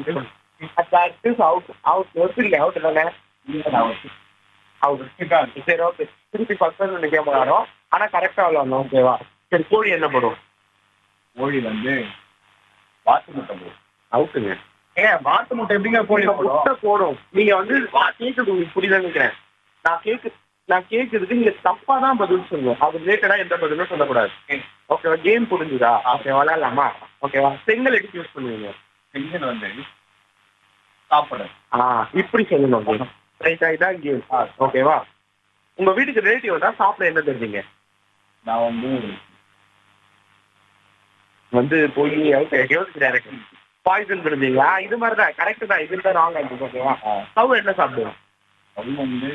That is out out work இல்லை out தானே out சரி ஓகே திருப்பி ஃபர்ஸ்ட் ரெண்டு கேம் விளாடும் ஆனா கரெக்டா விளாடணும் ஓகேவா சரி கோழி என்ன போடும் கோழி வந்து வாத்து முட்டை போடும் அவுட்டுங்க ஏன் வாத்து முட்டை எப்படிங்க கோழி நீங்க போடும் முட்டை போடும் நீங்க வந்து வா- கேக்குறது உங்களுக்கு புரியுதான்னு நினைக்கிறேன் நான் கேக்கு நான் கேக்குறதுக்கு நீங்க தப்பா தான் பதில் சொல்லணும் அது ரிலேட்டடா எந்த பதிலும் சொல்லக்கூடாது ஓகேவா கேம் புரிஞ்சுதா ஓகே விளாடலாமா ஓகேவா செங்கல் எடுத்து யூஸ் பண்ணுவீங்க செங்கல் வந்து சாப்பிட ஆ இப்படி சொல்லணும் ரைட்டா இதான் கேம் ஓகேவா உங்க வீட்டுக்கு ரிலேட்டிவ் வந்தா சாப்பிட என்ன தெரிஞ்சீங்க நான் வந்து வந்து போய் யோசிக்கிறாரு பாய்சன் பண்ணுவீங்களா இது மாதிரி தான் கரெக்ட் தான் இது தான் ராங் ஆயிடுச்சு ஓகேவா சவு என்ன சாப்பிடுவோம் அது வந்து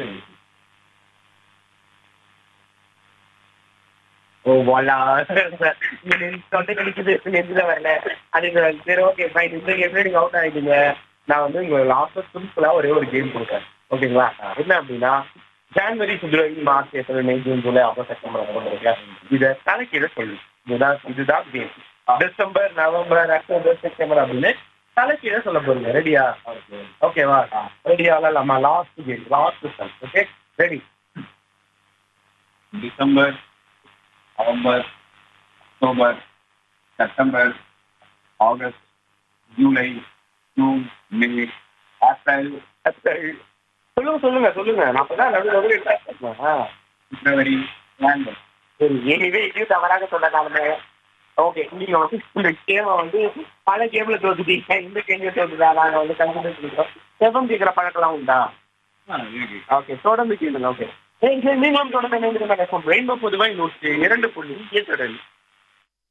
ஓ வாலா தொண்டை கழிக்குது நெஞ்சில வரல அது சரி ஓகே ஃபைன் இந்த கேம்ல நீங்க அவுட் ஆயிட்டீங்க நான் வந்து உங்க லாஸ்ட் சிம்பிளா ஒரே ஒரு கேம் கொடுக்குறேன் ஓகேங்களா என்ன அப்படின்னா January February March April May June July August September October இதை தலைக்கீழ சொல்லு இதுதான் இதுதான் game December November October September அப்படின்னு தலைக்கீழ சொல்ல போறீங்க ரெடியா ஓகேவா ரெடியா விளாடலாமா last game last some okay ready December November October September August July June May April சொல்லுங்க சொல்லுங்க சொல்லுங்க நான் அப்பதான் நடுவில் நடுவில் எடுத்தேன். ஆ பிப்ரவரி ஜான்வரி சரி எனிவே இது தவறாக சொன்ன காலமே ஓகே நீங்க வந்து இந்த கேமை வந்து பல கேம்ல தோத்துட்டீங்க இந்த கேம்ல தோத்துட்டா நாங்க வந்து கன்சிடர் பண்ணிக்கிறோம் செவம் கேட்கிற பழக்கம்லாம் உண்டா இருக்கு ஓகே தொடர்ந்து கேளுங்க ஓகே நீங்களும் தொடர்ந்து ரெயின்போ பொதுவாக இன்னொரு இரண்டு புள்ளி ஏற்றுடன்